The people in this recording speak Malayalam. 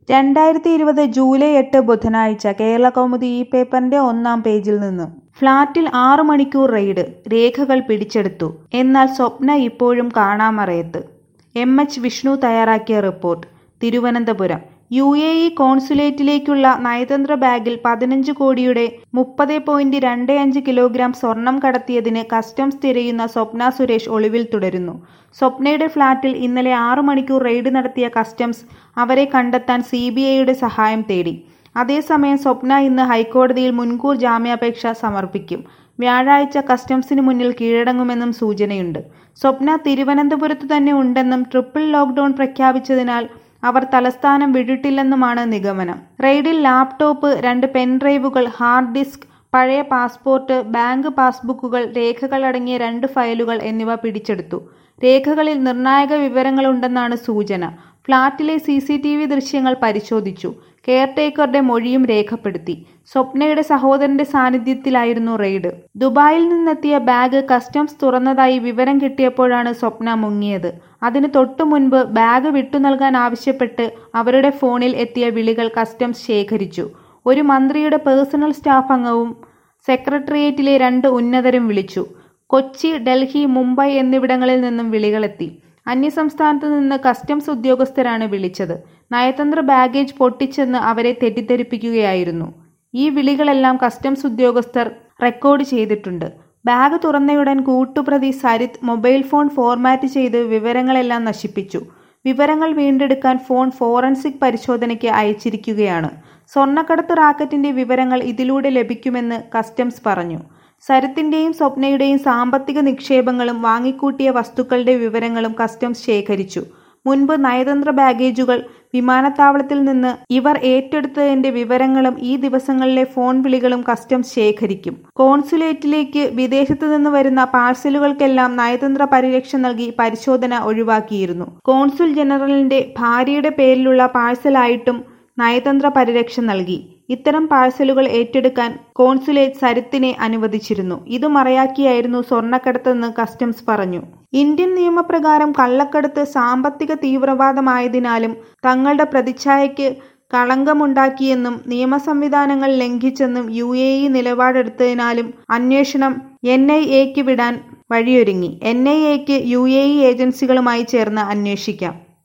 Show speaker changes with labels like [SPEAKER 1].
[SPEAKER 1] രണ്ടായിരത്തി ഇരുപത് ജൂലൈ എട്ട് ബുധനാഴ്ച കേരളകൗമുദി ഈ പേപ്പറിന്റെ ഒന്നാം പേജിൽ നിന്ന് ഫ്ളാറ്റിൽ ആറു മണിക്കൂർ റെയ്ഡ് രേഖകൾ പിടിച്ചെടുത്തു എന്നാൽ സ്വപ്ന ഇപ്പോഴും കാണാമറയത്ത് എം എച്ച് വിഷ്ണു തയ്യാറാക്കിയ report Thiruvananthapuram U A E കോൺസുലേറ്റിലേക്കുള്ള നയതന്ത്ര ബാഗിൽ പതിനഞ്ച് കോടിയുടെ മുപ്പത് പോയിന്റ് രണ്ട് അഞ്ച് കിലോഗ്രാം സ്വർണം കടത്തിയതിന് കസ്റ്റംസ് തിരയുന്ന സ്വപ്ന സുരേഷ് ഒളിവിൽ തുടരുന്നു സ്വപ്നയുടെ ഫ്ളാറ്റിൽ ഇന്നലെ ആറു മണിക്കൂർ റെയ്ഡ് നടത്തിയ കസ്റ്റംസ് അവരെ കണ്ടെത്താൻ സി ബി ഐയുടെ സഹായം തേടി അതേസമയം സ്വപ്ന ഇന്ന് ഹൈക്കോടതിയിൽ മുൻകൂർ ജാമ്യാപേക്ഷ സമർപ്പിക്കും വ്യാഴാഴ്ച കസ്റ്റംസിന് മുന്നിൽ കീഴടങ്ങുമെന്നും സൂചനയുണ്ട് സ്വപ്ന തിരുവനന്തപുരത്ത് തന്നെ ഉണ്ടെന്നും ട്രിപ്പിൾ ലോക്ക്ഡൌൺ പ്രഖ്യാപിച്ചതിനാൽ അവർ തലസ്ഥാനം വിട്ടിട്ടില്ലെന്നുമാണ് നിഗമനം റെയ്ഡിൽ ലാപ്ടോപ്പ് രണ്ട് പെൻഡ്രൈവുകൾ ഹാർഡ് ഡിസ്ക് പഴയ പാസ്പോർട്ട് ബാങ്ക് പാസ്ബുക്കുകൾ രേഖകൾ അടങ്ങിയ രണ്ട് ഫയലുകൾ എന്നിവ പിടിച്ചെടുത്തു രേഖകളിൽ നിർണായക വിവരങ്ങളുണ്ടെന്നാണ് സൂചന ഫ്ളാറ്റിലെ സി സി ടി വി ദൃശ്യങ്ങൾ പരിശോധിച്ചു കെയർടേക്കറുടെ മൊഴിയും രേഖപ്പെടുത്തി സ്വപ്നയുടെ സഹോദരന്റെ സാന്നിധ്യത്തിലായിരുന്നു റെയ്ഡ് ദുബായിൽ നിന്നെത്തിയ ബാഗ് കസ്റ്റംസ് തുറന്നതായി വിവരം കിട്ടിയപ്പോഴാണ് സ്വപ്ന മുങ്ങിയത് അതിന് തൊട്ടു മുൻപ് ബാഗ് വിട്ടു നൽകാൻ ആവശ്യപ്പെട്ട് അവരുടെ ഫോണിൽ എത്തിയ വിളികൾ കസ്റ്റംസ് ശേഖരിച്ചു ഒരു മന്ത്രിയുടെ പേഴ്സണൽ സ്റ്റാഫ് അംഗവും സെക്രട്ടേറിയറ്റിലെ രണ്ട് ഉന്നതരും വിളിച്ചു കൊച്ചി ഡൽഹി മുംബൈ എന്നിവിടങ്ങളിൽ നിന്നും വിളികളെത്തി അന്യസംസ്ഥാനത്ത് നിന്ന് കസ്റ്റംസ് ഉദ്യോഗസ്ഥരാണ് വിളിച്ചത് നയതന്ത്ര ബാഗേജ് പൊട്ടിച്ചെന്ന് അവരെ തെറ്റിദ്ധരിപ്പിക്കുകയായിരുന്നു ഈ വിളികളെല്ലാം കസ്റ്റംസ് ഉദ്യോഗസ്ഥർ റെക്കോർഡ് ചെയ്തിട്ടുണ്ട് ബാഗ് തുറന്നയുടൻ കൂട്ടുപ്രതി സരിത് മൊബൈൽ ഫോൺ ഫോർമാറ്റ് ചെയ്ത് വിവരങ്ങളെല്ലാം നശിപ്പിച്ചു വിവരങ്ങൾ വീണ്ടെടുക്കാൻ ഫോൺ ഫോറൻസിക് പരിശോധനയ്ക്ക് അയച്ചിരിക്കുകയാണ് സ്വർണ്ണക്കടത്ത് റാക്കറ്റിന്റെ വിവരങ്ങൾ ഇതിലൂടെ ലഭിക്കുമെന്ന് കസ്റ്റംസ് പറഞ്ഞു സരത്തിന്റെയും സ്വപ്നയുടെയും സാമ്പത്തിക നിക്ഷേപങ്ങളും വാങ്ങിക്കൂട്ടിയ വസ്തുക്കളുടെ വിവരങ്ങളും കസ്റ്റംസ് ശേഖരിച്ചു മുൻപ് നയതന്ത്ര ബാഗേജുകൾ വിമാനത്താവളത്തിൽ നിന്ന് ഇവർ ഏറ്റെടുത്തതിന്റെ വിവരങ്ങളും ഈ ദിവസങ്ങളിലെ ഫോൺ വിളികളും കസ്റ്റംസ് ശേഖരിക്കും കോൺസുലേറ്റിലേക്ക് വിദേശത്തു നിന്ന് വരുന്ന പാഴ്സലുകൾക്കെല്ലാം നയതന്ത്ര പരിരക്ഷ നൽകി പരിശോധന ഒഴിവാക്കിയിരുന്നു കോൺസുൽ ജനറലിന്റെ ഭാര്യയുടെ പേരിലുള്ള പാഴ്സലായിട്ടും നയതന്ത്ര പരിരക്ഷ നൽകി ഇത്തരം പാഴ്സലുകൾ ഏറ്റെടുക്കാൻ കോൺസുലേറ്റ് സരിത്തിനെ അനുവദിച്ചിരുന്നു ഇത് മറയാക്കിയായിരുന്നു സ്വർണ്ണക്കടത്തെന്ന് കസ്റ്റംസ് പറഞ്ഞു ഇന്ത്യൻ നിയമപ്രകാരം കള്ളക്കടത്ത് സാമ്പത്തിക തീവ്രവാദമായതിനാലും തങ്ങളുടെ പ്രതിച്ഛായയ്ക്ക് കളങ്കമുണ്ടാക്കിയെന്നും നിയമ സംവിധാനങ്ങൾ ലംഘിച്ചെന്നും യു എ ഇ നിലപാടെടുത്തതിനാലും അന്വേഷണം എൻ ഐ എക്ക് വിടാൻ വഴിയൊരുങ്ങി എൻ ഐ എക്ക് യു എ ഇ ഏജൻസികളുമായി ചേർന്ന് അന്വേഷിക്കാം